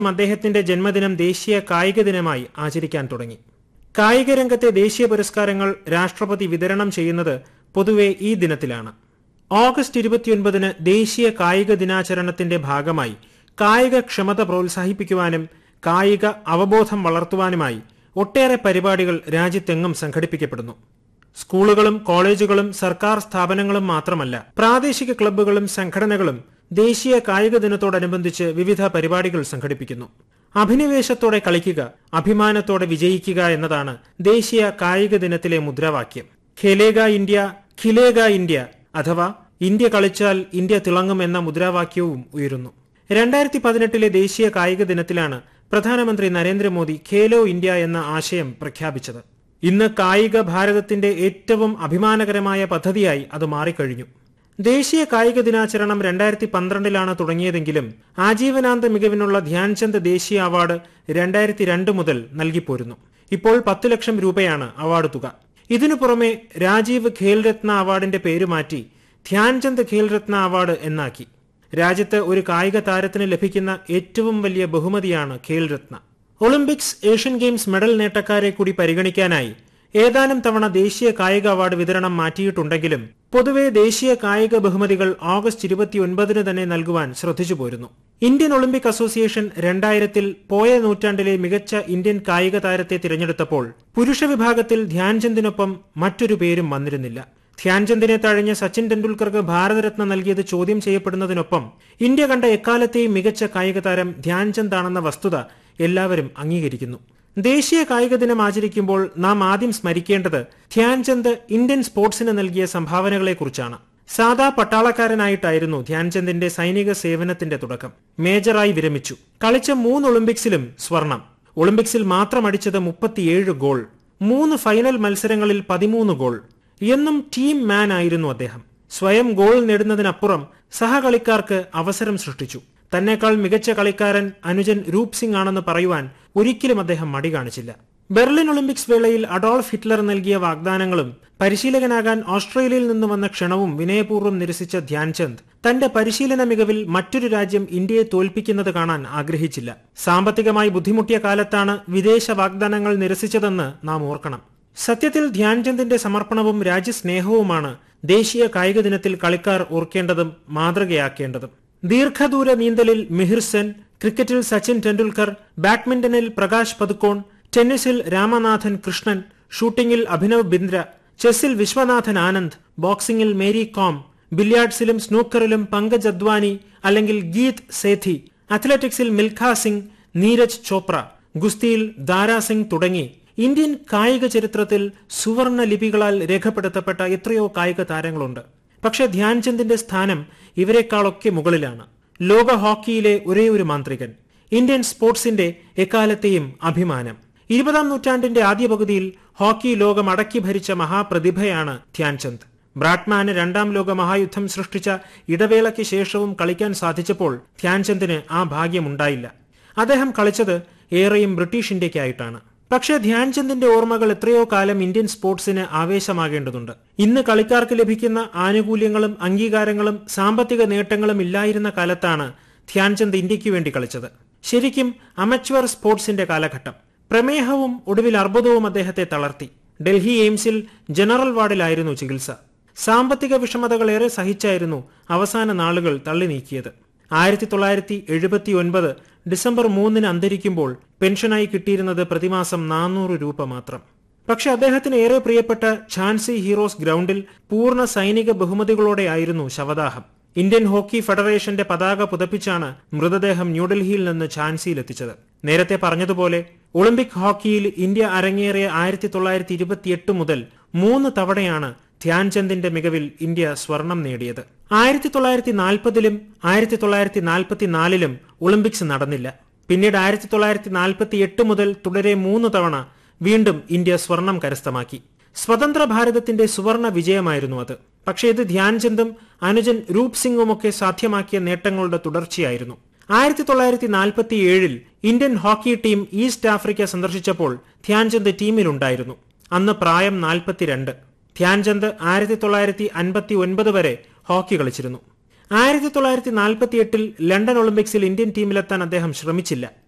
അദ്ദേഹത്തിന്റെ ജന്മദിനം ദേശീയ കായിക ദിനമായി ആചരിക്കാൻ തുടങ്ങി കായിക രംഗത്തെ ദേശീയ പുരസ്കാരങ്ങൾ രാഷ്ട്രപതി വിതരണം ചെയ്യുന്നത് പൊതുവെ ഈ ദിനത്തിലാണ് ഓഗസ്റ്റ് ഇരുപത്തിയൊൻപതിന് ദേശീയ കായിക ദിനാചരണത്തിന്റെ ഭാഗമായി കായിക ക്ഷമത പ്രോത്സാഹിപ്പിക്കുവാനും കായിക അവബോധം വളർത്തുവാനുമായി ഒട്ടേറെ പരിപാടികൾ രാജ്യത്തെങ്ങും സംഘടിപ്പിക്കപ്പെടുന്നു സ്കൂളുകളും കോളേജുകളും സർക്കാർ സ്ഥാപനങ്ങളും മാത്രമല്ല പ്രാദേശിക ക്ലബ്ബുകളും സംഘടനകളും ദേശീയ കായിക ദിനത്തോടനുബന്ധിച്ച് വിവിധ പരിപാടികൾ സംഘടിപ്പിക്കുന്നു അഭിനിവേശത്തോടെ കളിക്കുക അഭിമാനത്തോടെ വിജയിക്കുക എന്നതാണ് ദേശീയ കായിക ദിനത്തിലെ മുദ്രാവാക്യം ഖേലേഗ ഇന്ത്യ ഖിലേഗ ഇന്ത്യ അഥവാ ഇന്ത്യ കളിച്ചാൽ ഇന്ത്യ തിളങ്ങും എന്ന മുദ്രാവാക്യവും ഉയരുന്നു രണ്ടായിരത്തി പതിനെട്ടിലെ ദേശീയ കായിക ദിനത്തിലാണ് പ്രധാനമന്ത്രി നരേന്ദ്രമോദി ഖേലോ ഇന്ത്യ എന്ന ആശയം പ്രഖ്യാപിച്ചത് ഇന്ന് കായിക ഭാരതത്തിന്റെ ഏറ്റവും അഭിമാനകരമായ പദ്ധതിയായി അത് മാറിക്കഴിഞ്ഞു ദേശീയ കായിക ദിനാചരണം രണ്ടായിരത്തി പന്ത്രണ്ടിലാണ് തുടങ്ങിയതെങ്കിലും ആജീവനാന്ത മികവിനുള്ള ധ്യാൻചന്ദ് ദേശീയ അവാർഡ് രണ്ടായിരത്തി രണ്ട് മുതൽ നൽകിപ്പോരുന്നു ഇപ്പോൾ പത്ത് ലക്ഷം രൂപയാണ് അവാർഡ് തുക ഇതിനു പുറമെ രാജീവ് ഖേൽരത്ന അവാർഡിന്റെ പേര് മാറ്റി ധ്യാൻചന്ദ് ഖേൽരത്ന അവാർഡ് എന്നാക്കി രാജ്യത്ത് ഒരു കായിക താരത്തിന് ലഭിക്കുന്ന ഏറ്റവും വലിയ ബഹുമതിയാണ് Khel Ratna Olympics Asian Games medal നേട്ടക്കാരെ കൂടി പരിഗണിക്കാനായി ഏതാനും തവണ ദേശീയ കായിക അവാർഡ് വിതരണം മാറ്റിയിട്ടുണ്ടെങ്കിലും പൊതുവെ ദേശീയ കായിക ബഹുമതികൾ ഓഗസ്റ്റ് ഇരുപത്തിയൊൻപതിന് തന്നെ നൽകുവാൻ ശ്രദ്ധിച്ചു പോരുന്നു ഇന്ത്യൻ ഒളിമ്പിക് അസോസിയേഷൻ രണ്ടായിരത്തിൽ പോയ നൂറ്റാണ്ടിലെ മികച്ച ഇന്ത്യൻ കായിക താരത്തെ തിരഞ്ഞെടുത്തപ്പോൾ പുരുഷ വിഭാഗത്തിൽ ധ്യാൻചന്ദിനൊപ്പം മറ്റൊരു പേരും വന്നിരുന്നില്ല ധ്യാൻചന്ദിനെ തഴഞ്ഞ സച്ചിൻ ടെണ്ടുൽക്കർക്ക് ഭാരതരത്ന നൽകിയത് ചോദ്യം ചെയ്യപ്പെടുന്നതിനൊപ്പം ഇന്ത്യ കണ്ട എക്കാലത്തെയും മികച്ച കായിക താരം ധ്യാൻചന്ദ് ആണെന്ന വസ്തുത എല്ലാവരും അംഗീകരിക്കുന്നു ദേശീയ കായിക ദിനം ആചരിക്കുമ്പോൾ നാം ആദ്യം സ്മരിക്കേണ്ടത് ധ്യാൻചന്ദ് ഇന്ത്യൻ സ്പോർട്സിന് നൽകിയ സംഭാവനകളെക്കുറിച്ചാണ് സാദാ പട്ടാളക്കാരനായിട്ടായിരുന്നു ധ്യാൻചന്ദിന്റെ സൈനിക സേവനത്തിന്റെ തുടക്കം മേജറായി വിരമിച്ചു കളിച്ച മൂന്ന് ഒളിമ്പിക്സിലും സ്വർണം ഒളിമ്പിക്സിൽ മാത്രം അടിച്ചത് മുപ്പത്തിയേഴ് ഗോൾ മൂന്ന് ഫൈനൽ മത്സരങ്ങളിൽ പതിമൂന്ന് ഗോൾ എന്നും ടീം മാൻ ആയിരുന്നു അദ്ദേഹം സ്വയം ഗോൾ നേടുന്നതിനപ്പുറം സഹകളിക്കാർക്ക് അവസരം സൃഷ്ടിച്ചു തന്നെക്കാൾ മികച്ച കളിക്കാരൻ അനുജൻ രൂപ് സിംഗ് ആണെന്ന് പറയുവാൻ ഒരിക്കലും അദ്ദേഹം മടി കാണിച്ചില്ല ബെർലിൻ ഒളിമ്പിക്സ് വേളയിൽ അഡോൾഫ് ഹിറ്റ്ലർ നൽകിയ വാഗ്ദാനങ്ങളും പരിശീലകനാകാൻ ഓസ്ട്രേലിയയിൽ നിന്ന് വന്ന ക്ഷണവും വിനയപൂർവ്വം നിരസിച്ച ധ്യാൻചന്ദ് തന്റെ പരിശീലന മികവിൽ മറ്റൊരു രാജ്യം ഇന്ത്യയെ തോൽപ്പിക്കുന്നത് കാണാൻ ആഗ്രഹിച്ചില്ല സാമ്പത്തികമായി ബുദ്ധിമുട്ടിയ കാലത്താണ് വിദേശ വാഗ്ദാനങ്ങൾ നിരസിച്ചതെന്ന് നാം ഓർക്കണം സത്യത്തിൽ ധ്യാൻചന്ദിന്റെ സമർപ്പണവും രാജ്യസ്നേഹവുമാണ് ദേശീയ കായിക ദിനത്തിൽ കളിക്കാർ ഓർക്കേണ്ടതും മാതൃകയാക്കേണ്ടതും ദീർഘദൂര നീന്തലിൽ മിഹിർ സെൻ ക്രിക്കറ്റിൽ സച്ചിൻ ടെണ്ടുൽക്കർ ബാഡ്മിന്റണിൽ പ്രകാശ് പതുക്കോൺ ടെന്നീസിൽ രാമനാഥൻ കൃഷ്ണൻ ഷൂട്ടിംഗിൽ അഭിനവ് ബിന്ദ്ര ചെസ്സിൽ വിശ്വനാഥൻ ആനന്ദ് ബോക്സിംഗിൽ മേരി കോം ബില്യാർഡ്സിലും സ്നൂക്കറിലും പങ്കജ് അദ്വാനി അല്ലെങ്കിൽ ഗീത് സേഥി അത്ലറ്റിക്സിൽ മിൽഖ സിംഗ് നീരജ് ചോപ്ര ഗുസ്തിയിൽ ദാരാ സിംഗ് തുടങ്ങി ഇന്ത്യൻ കായിക ചരിത്രത്തിൽ സുവർണ ലിപികളാൽ രേഖപ്പെടുത്തപ്പെട്ട എത്രയോ കായിക താരങ്ങളുണ്ട് പക്ഷെ ധ്യാൻചന്ദിന്റെ സ്ഥാനം ഇവരെക്കാളൊക്കെ മുകളിലാണ് ലോക ഹോക്കിയിലെ ഒരേ ഒരു മാന്ത്രികൻ ഇന്ത്യൻ സ്പോർട്സിന്റെ എക്കാലത്തെയും അഭിമാനം ഇരുപതാം നൂറ്റാണ്ടിന്റെ ആദ്യ പകുതിയിൽ ഹോക്കി ലോകം അടക്കി ഭരിച്ച മഹാപ്രതിഭയാണ് ധ്യാൻചന്ദ് ബ്രാഡ്മാന് രണ്ടാം ലോക മഹായുദ്ധം സൃഷ്ടിച്ച ഇടവേളയ്ക്ക് ശേഷവും കളിക്കാൻ സാധിച്ചപ്പോൾ ധ്യാൻചന്ദിന് ആ ഭാഗ്യമുണ്ടായില്ല അദ്ദേഹം കളിച്ചത് ഏറെയും ബ്രിട്ടീഷ് ഇന്ത്യക്കായിട്ടാണ് പക്ഷേ ധ്യാൻചന്ദിന്റെ ഓർമ്മകൾ എത്രയോ കാലം ഇന്ത്യൻ സ്പോർട്സിന് ആവേശമാകേണ്ടതുണ്ട് ഇന്ന് കളിക്കാർക്ക് ലഭിക്കുന്ന ആനുകൂല്യങ്ങളും അംഗീകാരങ്ങളും സാമ്പത്തിക നേട്ടങ്ങളും ഇല്ലായിരുന്ന കാലത്താണ് ധ്യാൻചന്ദ് ഇന്ത്യക്ക് വേണ്ടി കളിച്ചത് ശരിക്കും അമച്വർ സ്പോർട്സിന്റെ കാലഘട്ടം പ്രമേഹവും ഒടുവിൽ അർബുദവും അദ്ദേഹത്തെ തളർത്തി ഡൽഹി എയിംസിൽ ജനറൽ വാർഡിലായിരുന്നു ചികിത്സ സാമ്പത്തിക വിഷമതകൾ ഏറെ സഹിച്ചായിരുന്നു അവസാന നാളുകൾ തള്ളി നീക്കിയത് ആയിരത്തി തൊള്ളായിരത്തി എഴുപത്തി ഒൻപത് ഡിസംബർ മൂന്നിന് അന്തരിക്കുമ്പോൾ പെൻഷനായി കിട്ടിയിരുന്നത് പ്രതിമാസം നാനൂറ് രൂപ മാത്രം പക്ഷെ അദ്ദേഹത്തിന് ഏറെ പ്രിയപ്പെട്ട ഝാൻസി ഹീറോസ് ഗ്രൗണ്ടിൽ പൂർണ്ണ സൈനിക ബഹുമതികളോടെയായിരുന്നു ശവദാഹം ഇന്ത്യൻ ഹോക്കി ഫെഡറേഷന്റെ പതാക പുതപ്പിച്ചാണ് മൃതദേഹം ന്യൂഡൽഹിയിൽ നിന്ന് ഝാൻസിയിലെത്തിച്ചത് നേരത്തെ പറഞ്ഞതുപോലെ ഒളിമ്പിക് ഹോക്കിയിൽ ഇന്ത്യ അരങ്ങേറിയ ആയിരത്തി തൊള്ളായിരത്തി ഇരുപത്തിയെട്ട് മുതൽ മൂന്ന് തവണയാണ് ധ്യാൻചന്ദിന്റെ മികവിൽ ഇന്ത്യ സ്വർണം നേടിയത് ആയിരത്തി തൊള്ളായിരത്തി നാൽപ്പതിലും ആയിരത്തി തൊള്ളായിരത്തി നാൽപ്പത്തിനാലിലും ഒളിമ്പിക്സ് നടന്നില്ല പിന്നീട് ആയിരത്തി തൊള്ളായിരത്തി നാൽപ്പത്തി എട്ട് മുതൽ തുടരെ മൂന്ന് തവണ വീണ്ടും ഇന്ത്യ സ്വർണം കരസ്ഥമാക്കി സ്വതന്ത്ര ഭാരതത്തിന്റെ സുവർണ വിജയമായിരുന്നു അത് പക്ഷേ ഇത് ധ്യാൻചന്ദും അനുജൻ രൂപ് സിംഗുമൊക്കെ സാധ്യമാക്കിയ നേട്ടങ്ങളുടെ തുടർച്ചയായിരുന്നു ആയിരത്തി തൊള്ളായിരത്തി നാൽപ്പത്തി ഏഴിൽ Indian hockey team East Africa സന്ദർശിച്ചപ്പോൾ ധ്യാൻചന്ദ് ടീമിലുണ്ടായിരുന്നു അന്ന് പ്രായം നാൽപ്പത്തിരണ്ട് ധ്യാൻചന്ദ് ആയിരത്തി തൊള്ളായിരത്തി അൻപത്തി ഒൻപത് വരെ ഹോക്കി കളിച്ചിരുന്നു ആയിരത്തി തൊള്ളായിരത്തി നാൽപ്പത്തി എട്ടിൽ ലണ്ടൻ ഒളിമ്പിക്സിൽ ഇന്ത്യൻ ടീമിലെത്താൻ അദ്ദേഹം ശ്രമിച്ചില്ല